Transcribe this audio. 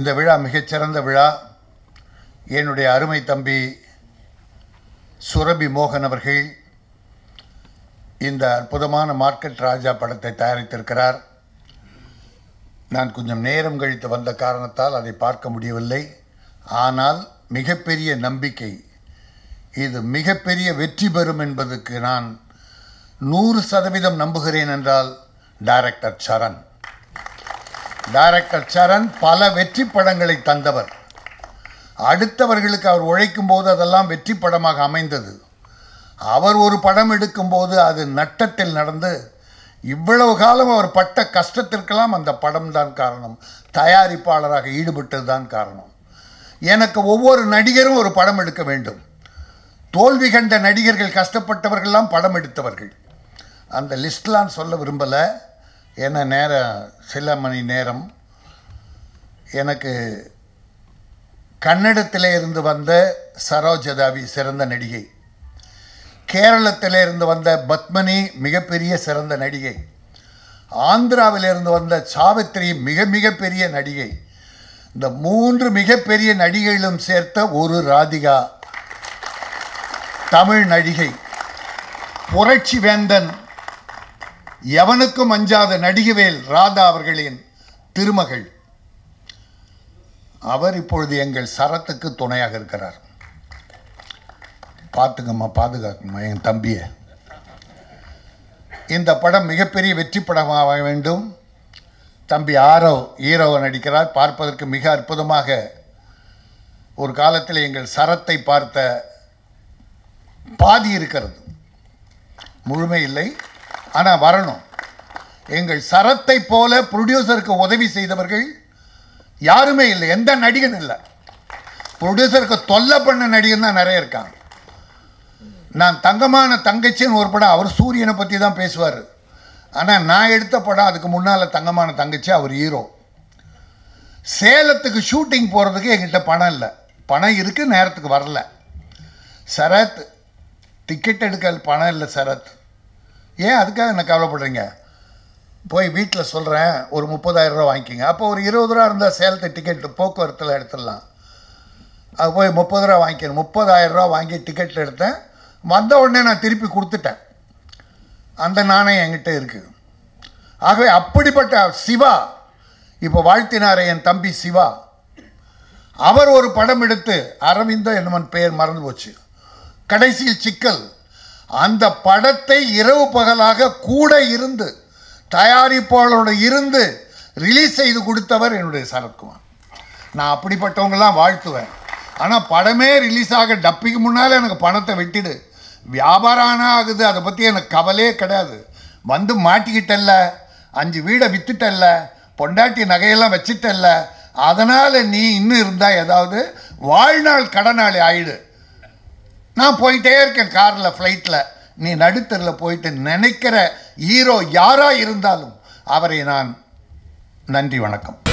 இந்த விழா மிகச்சிறந்த விழா என்னுடைய அருமை தம்பி சுரபி மோகன் அவர்கள் இந்த அற்புதமான மார்க்கெட் ராஜா படத்தை தயாரித்திருக்கிறார் நான் கொஞ்சம் நேரம் கழித்து வந்த காரணத்தால் அதை பார்க்க முடியவில்லை ஆனால் மிகப்பெரிய நம்பிக்கை இது மிகப்பெரிய வெற்றி பெறும் என்பதற்கு நான் நூறு சதவீதம் நம்புகிறேன் என்றால் டைரக்டர் சரண் டைரக்டர் சரண் பல வெற்றி படங்களை தந்தவர் அடுத்தவர்களுக்கு அவர் உழைக்கும் போது அதெல்லாம் வெற்றி படமாக அமைந்தது அவர் ஒரு படம் எடுக்கும்போது அது நட்டத்தில் நடந்து இவ்வளவு காலம் அவர் பட்ட கஷ்டத்திற்கெல்லாம் அந்த படம் தான் காரணம் தயாரிப்பாளராக ஈடுபட்டது தான் காரணம் எனக்கு ஒவ்வொரு நடிகரும் ஒரு படம் எடுக்க வேண்டும் தோல்வி கண்ட நடிகர்கள் கஷ்டப்பட்டவர்கள்லாம் படம் எடுத்தவர்கள் அந்த லிஸ்ட்லாம் சொல்ல விரும்பலை ஏன்னா நேரம் சில மணி நேரம் எனக்கு கன்னடத்திலே இருந்து வந்த சரோஜதாவி சிறந்த நடிகை கேரளத்திலே இருந்து வந்த பத்மனி மிகப்பெரிய சிறந்த நடிகை ஆந்திராவிலிருந்து வந்த சாவித்ரி மிக மிக பெரிய நடிகை இந்த மூன்று மிகப்பெரிய நடிகைகளும் சேர்த்த ஒரு ராதிகா தமிழ் நடிகை புரட்சி வேந்தன் எவனுக்கும் அஞ்சாத நடிகவேல் ராதா அவர்களின் திருமகள் அவர் இப்பொழுது எங்கள் சரத்துக்கு துணையாக இருக்கிறார் பார்த்துக்கம்மா பாதுகாக்கணுமா என் தம்பியை இந்த படம் மிகப்பெரிய வெற்றி படமாக வேண்டும் தம்பி ஆரவ் ஹீரோவை நடிக்கிறார் பார்ப்பதற்கு மிக அற்புதமாக ஒரு காலத்தில் எங்கள் சரத்தை பார்த்த பாதி இருக்கிறது முழுமை இல்லை ஆனால் வரணும் எங்கள் சரத்தை போல ப்ரொடியூசருக்கு உதவி செய்தவர்கள் யாருமே இல்லை எந்த நடிகன் இல்லை ப்ரொடியூசருக்கு தொல்லை பண்ண நடிகன் தான் நிறைய இருக்காங்க நான் தங்கமான தங்கச்சின்னு ஒரு படம் அவர் சூரியனை பற்றி தான் பேசுவார் ஆனால் நான் எடுத்த படம் அதுக்கு முன்னால் தங்கமான தங்கச்சி அவர் ஹீரோ சேலத்துக்கு ஷூட்டிங் போகிறதுக்கு என்கிட்ட பணம் இல்லை பணம் இருக்குது நேரத்துக்கு வரல சரத் டிக்கெட் எடுக்க பணம் இல்லை சரத் ஏன் அதுக்காக என்ன கவலைப்படுறீங்க போய் வீட்டில் சொல்கிறேன் ஒரு முப்பதாயிரம் ரூபா வாங்கிக்கிங்க அப்போ ஒரு இருபது ரூபா இருந்தால் சேலத்து டிக்கெட் போக்குவரத்தில் எடுத்துடலாம் அது போய் முப்பது ரூபா வாங்கிக்கணும் முப்பதாயிரம் ரூபா வாங்கி டிக்கெட்டில் எடுத்தேன் வந்த உடனே நான் திருப்பி கொடுத்துட்டேன் அந்த நாணயம் என்கிட்ட இருக்குது ஆகவே அப்படிப்பட்ட சிவா இப்போ வாழ்த்தினாரே என் தம்பி சிவா அவர் ஒரு படம் எடுத்து அரவிந்தோ என்னமன் பெயர் மறந்து போச்சு கடைசியில் சிக்கல் அந்த படத்தை இரவு பகலாக கூட இருந்து தயாரிப்பாளரோட இருந்து ரிலீஸ் செய்து கொடுத்தவர் என்னுடைய சரத்குமார் நான் அப்படிப்பட்டவங்கெல்லாம் வாழ்த்துவேன் ஆனால் படமே ரிலீஸ் ஆக டப்பிக்கு முன்னால் எனக்கு பணத்தை வெட்டிடு வியாபாரம் ஆனால் ஆகுது அதை பற்றி எனக்கு கவலையே கிடையாது வந்து மாட்டிக்கிட்டல்ல அஞ்சு வீடை வித்துட்டல்ல பொண்டாட்டி நகையெல்லாம் வச்சிட்டல்ல அதனால் நீ இன்னும் இருந்தால் ஏதாவது வாழ்நாள் கடனாளி ஆயிடு நான் போயிட்டே இருக்கேன் காரில் ஃப்ளைட்டில் நீ நடுத்தரில் போயிட்டு நினைக்கிற ஹீரோ யாராக இருந்தாலும் அவரை நான் நன்றி வணக்கம்